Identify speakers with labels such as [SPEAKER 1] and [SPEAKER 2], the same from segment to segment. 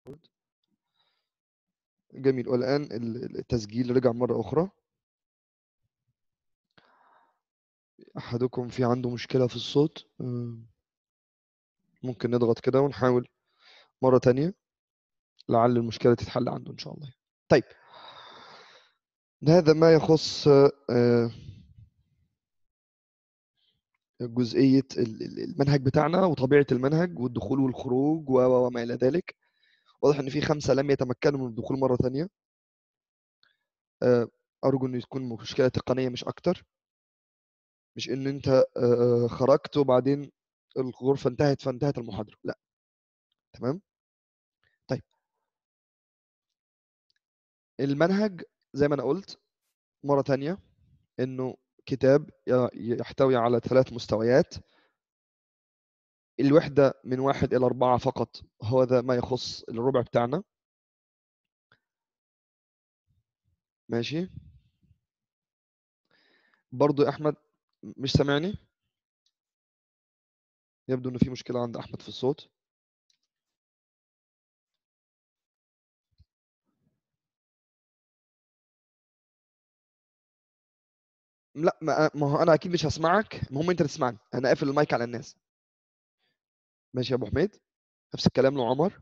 [SPEAKER 1] جميل والآن ال- التسجيل رجع مرة أخرى أحدكم في عنده مشكلة في الصوت آه، ممكن نضغط كده ونحاول مرة تانية لعل المشكلة تتحل عنده إن شاء الله طيب هذا ما يخص آه، جزئية ال- ال- المنهج بتاعنا وطبيعة المنهج والدخول والخروج و- و- وما إلى ذلك واضح إن في خمسة لم يتمكنوا من الدخول مرة تانية آه، أرجو إن تكون مشكلة تقنية مش أكتر مش إن أنت آه، خرجت وبعدين الغرفة انتهت فانتهت المحاضرة لا تمام طيب المنهج زي ما أنا قلت مرة تانية إنه كتاب ي- يحتوي على ثلاث مستويات الوحدة من واحد إلى أربعة فقط هو ذا ما يخص الربع بتاعنا ماشي برضو يا أحمد مش سامعني يبدو إن في مشكلة عند أحمد في الصوت لا ما ما هو أنا أكيد مش هسمعك المهم أنت تسمعني أنا قافل المايك على الناس ماشي يا أبو حميد نفس الكلام لعمر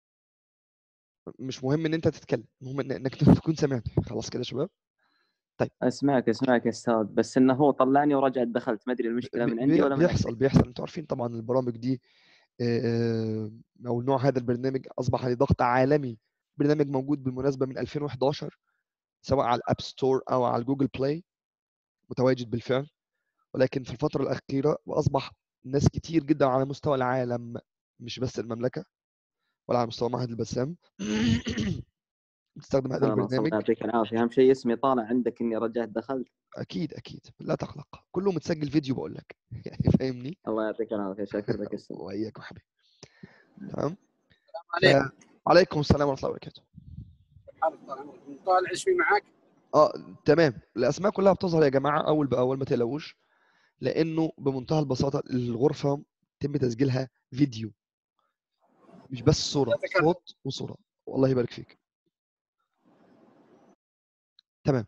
[SPEAKER 1] مش مهم إن أنت تتكلم المهم إن- إنك تكون سامعني خلاص كده يا شباب
[SPEAKER 2] اسمعك اسمعك يا استاذ بس انه هو طلعني ورجعت دخلت ما ادري المشكله
[SPEAKER 1] بي-
[SPEAKER 2] من عندي
[SPEAKER 1] بي-
[SPEAKER 2] ولا من
[SPEAKER 1] بيحصل بيحصل انتوا عارفين طبعا البرامج دي آه، او نوع هذا البرنامج اصبح عليه ضغط عالمي برنامج موجود بالمناسبه من 2011 سواء على الاب ستور او على الجوجل بلاي متواجد بالفعل ولكن في الفتره الاخيره واصبح ناس كتير جدا على مستوى العالم مش بس المملكه ولا على مستوى معهد البسام بتستخدم هذا
[SPEAKER 2] خلاص الله
[SPEAKER 1] البرنامج
[SPEAKER 2] يعطيك العافيه اهم شيء اسمي طالع عندك اني رجعت دخلت
[SPEAKER 1] اكيد اكيد لا تقلق كله متسجل فيديو بقول لك يعني فاهمني
[SPEAKER 2] الله يعطيك العافيه شاكر لك استاذ
[SPEAKER 1] واياك يا حبيبي تمام
[SPEAKER 3] عليكم
[SPEAKER 1] عليكم السلام ورحمه الله وبركاته
[SPEAKER 3] حالك طال عمرك طالع اسمي معاك
[SPEAKER 1] اه تمام الاسماء كلها بتظهر يا جماعه اول باول ما تقلقوش لانه بمنتهى البساطه الغرفه يتم تسجيلها فيديو مش بس صوره
[SPEAKER 3] ذكرت.
[SPEAKER 1] صوت وصوره والله يبارك فيك تمام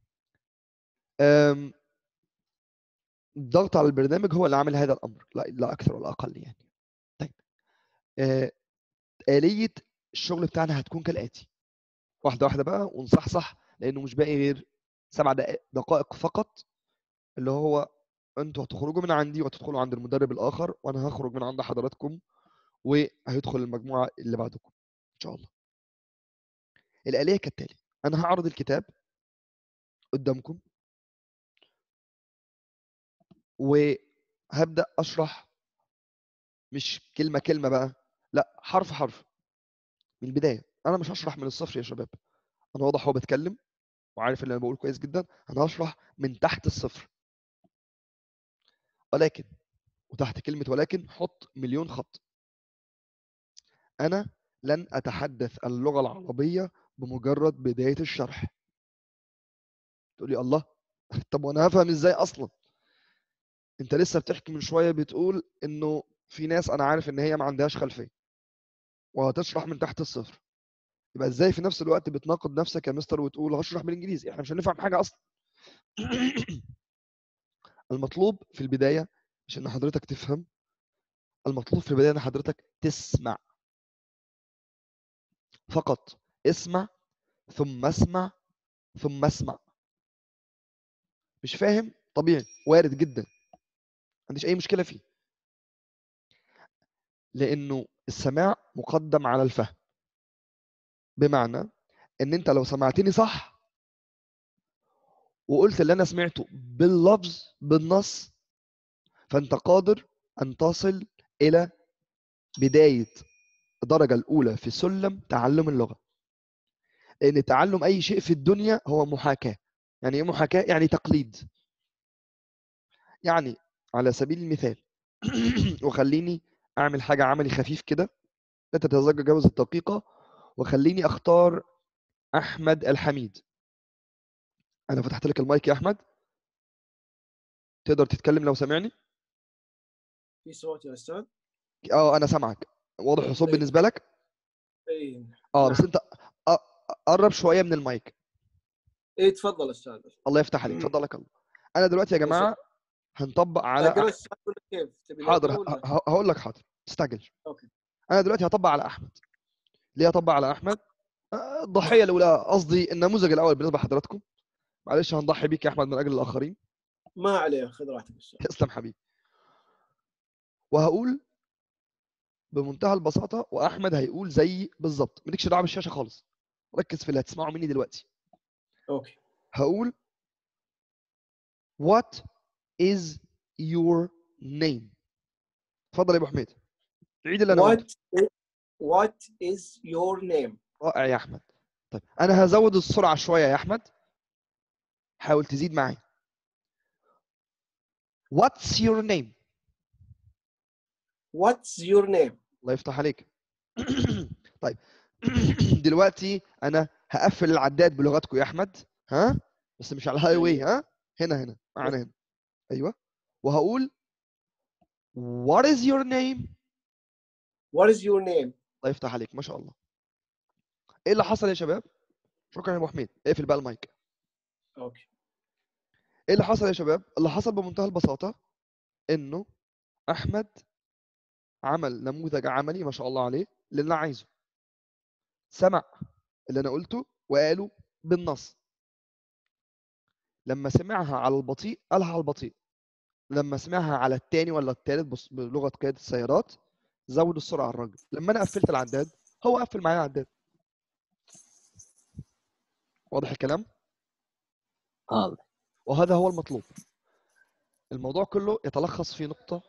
[SPEAKER 1] أم، الضغط على البرنامج هو اللي عامل هذا الامر لا لا اكثر ولا اقل يعني طيب آه، آلية الشغل بتاعنا هتكون كالآتي واحدة واحدة بقى ونصحصح لأنه مش باقي غير سبع دقائق- دقائق فقط اللي هو انتوا هتخرجوا من عندي وتدخلوا عند المدرب الآخر وأنا هخرج من عند حضراتكم وهيدخل المجموعة اللي بعدكم إن شاء الله الآلية كالتالي أنا هعرض الكتاب قدامكم وهبدأ أشرح مش كلمة كلمة بقى لا حرف حرف من البداية أنا مش هشرح من الصفر يا شباب أنا واضح هو بتكلم وعارف اللي أنا بقول كويس جدا أنا هشرح من تحت الصفر ولكن وتحت كلمة ولكن حط مليون خط أنا لن أتحدث اللغة العربية بمجرد بداية الشرح تقولي الله طب وأنا هفهم إزاي أصلا أنت لسه بتحكي من شوية بتقول إنه في ناس أنا عارف إن هي ما عندهاش خلفية وهتشرح من تحت الصفر يبقى إزاي في نفس الوقت بتناقض نفسك يا مستر وتقول هشرح بالإنجليزي إحنا مش هنفهم حاجة أصلا المطلوب في البداية مش إن حضرتك تفهم المطلوب في البداية إن حضرتك تسمع فقط اسمع ثم اسمع ثم اسمع مش فاهم طبيعي وارد جدا ما عنديش اي مشكله فيه لانه السماع مقدم على الفهم بمعنى ان انت لو سمعتني صح وقلت اللي انا سمعته باللفظ بالنص فانت قادر ان تصل الى بدايه الدرجه الاولى في سلم تعلم اللغه لان تعلم اي شيء في الدنيا هو محاكاه يعني ايه محاكاه يعني تقليد يعني على سبيل المثال وخليني اعمل حاجه عملي خفيف كده لا تتجاوز الدقيقه وخليني اختار احمد الحميد انا فتحت لك المايك يا احمد تقدر تتكلم لو سامعني
[SPEAKER 3] في صوت يا استاذ
[SPEAKER 1] اه انا سامعك واضح الصوت
[SPEAKER 3] طيب.
[SPEAKER 1] بالنسبه لك
[SPEAKER 3] اي
[SPEAKER 1] اه
[SPEAKER 3] نعم.
[SPEAKER 1] بس انت ق- قرب شويه من المايك
[SPEAKER 3] اي تفضل استاذ
[SPEAKER 1] الله يفتح عليك اتفضل لك الله انا دلوقتي يا جماعه هنطبق على
[SPEAKER 3] اقرا السؤال ولا كيف؟ تبي
[SPEAKER 1] حاضر
[SPEAKER 3] نقرأ ولا؟
[SPEAKER 1] ه- ه- هقول لك حاضر تستعجلش
[SPEAKER 3] أوكي.
[SPEAKER 1] انا دلوقتي هطبق على احمد ليه هطبق على احمد آه، الضحيه الاولى قصدي النموذج الاول بالنسبه لحضراتكم معلش هنضحي بيك يا احمد من اجل الاخرين
[SPEAKER 3] ما عليه خذ راحتك بالسؤال
[SPEAKER 1] تسلم حبيبي وهقول بمنتهى البساطه واحمد هيقول زي بالظبط مالكش دعوه بالشاشه خالص ركز في اللي هتسمعه مني دلوقتي
[SPEAKER 3] اوكي
[SPEAKER 1] هقول what is your name اتفضل يا ابو حميد عيد اللي انا قلته
[SPEAKER 3] what is, what is your name
[SPEAKER 1] رائع يا احمد طيب انا هزود السرعه شويه يا احمد حاول تزيد معايا what's your name
[SPEAKER 3] what's your name
[SPEAKER 1] الله يفتح عليك طيب دلوقتي انا هقفل العداد بلغتكم يا احمد ها بس مش على الهاي واي ها هنا هنا معانا هنا ايوه وهقول what is your name
[SPEAKER 3] what is your name
[SPEAKER 1] الله يفتح عليك ما شاء الله ايه اللي حصل يا شباب شكرا يا ابو حميد اقفل بقى المايك
[SPEAKER 3] اوكي
[SPEAKER 1] ايه اللي حصل يا شباب اللي حصل بمنتهى البساطه انه احمد عمل نموذج عملي ما شاء الله عليه اللي انا عايزه سمع اللي انا قلته وقاله بالنص لما سمعها على البطيء قالها على البطيء لما سمعها على التاني ولا التالت بص- بلغه قياده السيارات زود السرعه على الراجل لما انا قفلت العداد هو قفل معايا العداد واضح الكلام
[SPEAKER 2] واضح
[SPEAKER 1] وهذا هو المطلوب الموضوع كله يتلخص في نقطة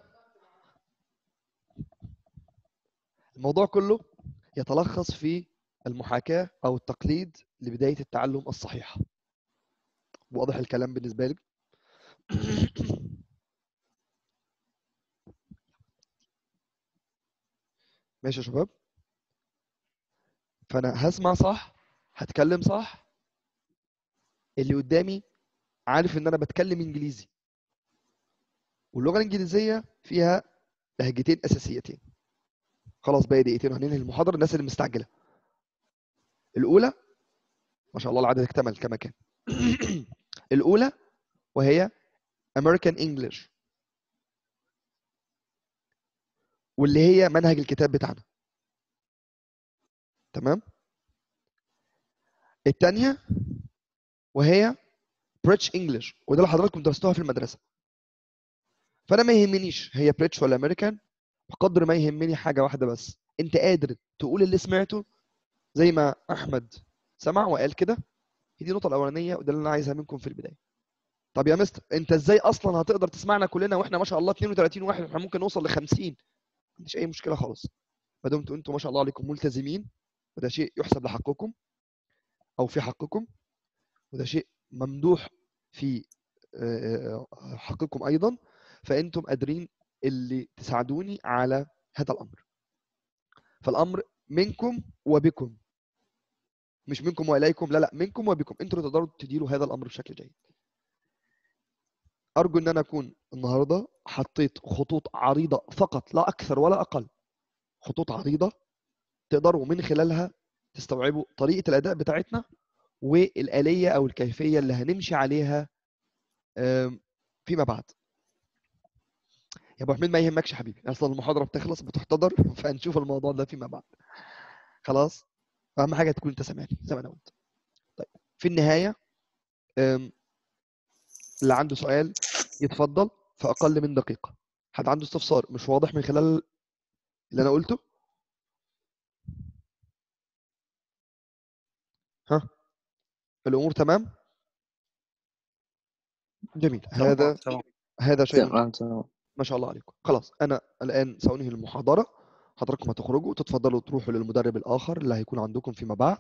[SPEAKER 1] الموضوع كله يتلخص في المحاكاة أو التقليد لبداية التعلم الصحيح واضح الكلام بالنسبة لي ماشي يا شباب فأنا هسمع صح هتكلم صح اللي قدامي عارف ان انا بتكلم انجليزي واللغه الانجليزيه فيها لهجتين اساسيتين خلاص باقي دقيقتين وهننهي المحاضره الناس اللي مستعجله الاولى ما شاء الله العدد اكتمل كما كان الاولى وهي American English واللي هي منهج الكتاب بتاعنا تمام الثانيه وهي بريتش انجلش وده اللي حضراتكم درستوها في المدرسه فانا ما يهمنيش هي بريتش ولا امريكان بقدر ما يهمني حاجه واحده بس انت قادر تقول اللي سمعته زي ما احمد سمع وقال كده هي دي النقطه الاولانيه وده اللي انا عايزها منكم في البدايه طب يا مستر انت ازاي اصلا هتقدر تسمعنا كلنا واحنا ما شاء الله 32 واحد احنا ممكن نوصل ل 50 ما عنديش اي مشكله خالص ما دمتوا انتوا ما شاء الله عليكم ملتزمين وده شيء يحسب لحقكم او في حقكم وده شيء ممدوح في آه، آه، حقكم ايضا فانتم قادرين اللي تساعدوني على هذا الامر فالامر منكم وبكم مش منكم واليكم لا لا منكم وبكم انتوا اللي تقدروا تديروا هذا الامر بشكل جيد ارجو ان انا اكون النهارده حطيت خطوط عريضه فقط لا اكثر ولا اقل خطوط عريضه تقدروا من خلالها تستوعبوا طريقه الاداء بتاعتنا والآلية أو الكيفية اللي هنمشي عليها آم، فيما بعد يا أبو حميد ما يهمكش يا حبيبي أصلا المحاضرة بتخلص بتحتضر فهنشوف الموضوع ده فيما بعد خلاص أهم حاجة تكون أنت سامعني زي ما أنا قلت طيب في النهاية آم، اللي عنده سؤال يتفضل في أقل من دقيقة حد عنده استفسار مش واضح من خلال اللي أنا قلته ها الأمور تمام جميل هذا
[SPEAKER 4] تمام
[SPEAKER 1] هذا شيء
[SPEAKER 2] تمام تمام
[SPEAKER 1] ما شاء الله عليكم خلاص انا الان سانهي المحاضره حضراتكم هتخرجوا تتفضلوا تروحوا للمدرب الاخر اللي هيكون عندكم فيما بعد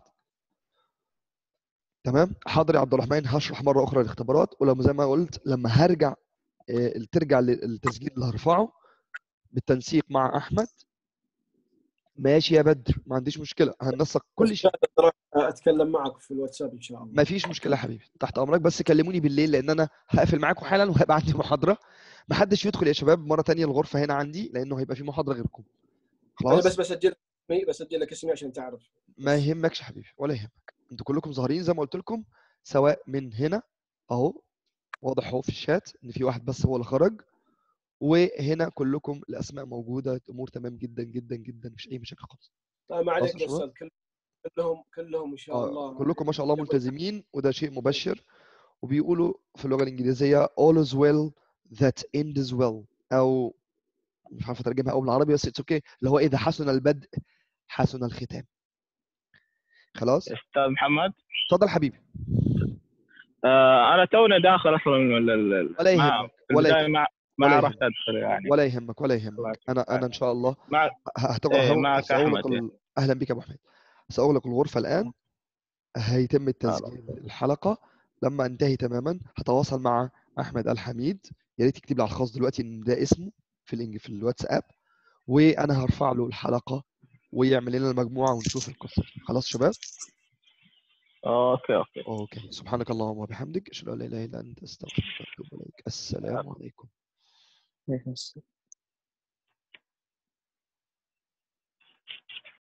[SPEAKER 1] تمام حاضر يا عبد الرحمن هشرح مره اخرى الاختبارات ولما زي ما قلت لما هرجع آه، ترجع للتسجيل اللي هرفعه بالتنسيق مع احمد ماشي يا بدر ما عنديش مشكله هننسق كل شيء
[SPEAKER 3] اتكلم معك في الواتساب ان شاء الله
[SPEAKER 1] ما فيش مشكله يا حبيبي تحت امرك بس كلموني بالليل لان انا هقفل معاكم حالا وهيبقى عندي محاضره ما حدش يدخل يا شباب مره تانية الغرفه هنا عندي لانه هيبقى في محاضره غيركم
[SPEAKER 3] انا
[SPEAKER 1] خلاص
[SPEAKER 3] بس بسجل اسمي بس ادي لك اسمي عشان تعرف
[SPEAKER 1] ما يهمكش يا حبيبي ولا يهمك انتوا كلكم ظاهرين زي ما قلت لكم سواء من هنا اهو واضح اهو في الشات ان في واحد بس هو اللي خرج وهنا كلكم الاسماء موجوده الامور تمام جدا جدا جدا مفيش اي مشاكل خالص
[SPEAKER 3] طيب ما عليك
[SPEAKER 1] خلاص
[SPEAKER 3] يا
[SPEAKER 1] يا شباب؟
[SPEAKER 3] استاذ كل- كلهم كلهم ان شاء
[SPEAKER 1] آه،
[SPEAKER 3] الله
[SPEAKER 1] كلكم ما شاء الله ملتزمين وده شيء مبشر وبيقولوا في اللغه الانجليزيه all is well that ends well او مش عارف اترجمها قوي بالعربي بس اتس اوكي اللي هو اذا حسن البدء حسن الختام خلاص
[SPEAKER 4] استاذ محمد
[SPEAKER 1] اتفضل حبيبي
[SPEAKER 4] آه انا توني داخل اصلا ال- ال- ال-
[SPEAKER 1] ولا
[SPEAKER 4] ما-
[SPEAKER 1] يهمك
[SPEAKER 4] في
[SPEAKER 1] ولا
[SPEAKER 4] البداية
[SPEAKER 1] يهمك
[SPEAKER 4] ما ما
[SPEAKER 1] ولا
[SPEAKER 4] عرفت
[SPEAKER 1] يهمك.
[SPEAKER 4] ادخل يعني
[SPEAKER 1] ولا يهمك ولا
[SPEAKER 4] الله
[SPEAKER 1] يهمك
[SPEAKER 4] يكفيك.
[SPEAKER 1] انا انا ان شاء الله
[SPEAKER 4] مع
[SPEAKER 1] هتبقى
[SPEAKER 4] إيه،
[SPEAKER 1] هو-
[SPEAKER 4] معك
[SPEAKER 1] هسوق لك
[SPEAKER 4] أحمد،
[SPEAKER 1] ال- اهلا بك يا ابو حميد هسوق لك الغرفه الان هيتم التسجيل الحلقه لما انتهي تماما هتواصل مع احمد الحميد يا ريت يكتب لي على الخاص دلوقتي ان ده اسمه في الإنج... في الواتساب وانا هرفع له الحلقه ويعمل لنا المجموعه ونشوف القصه خلاص شباب
[SPEAKER 4] اوكي اوكي
[SPEAKER 1] اوكي سبحانك اللهم وبحمدك اشهد ان لا اله الا انت استغفرك واتوب اليك السلام عليكم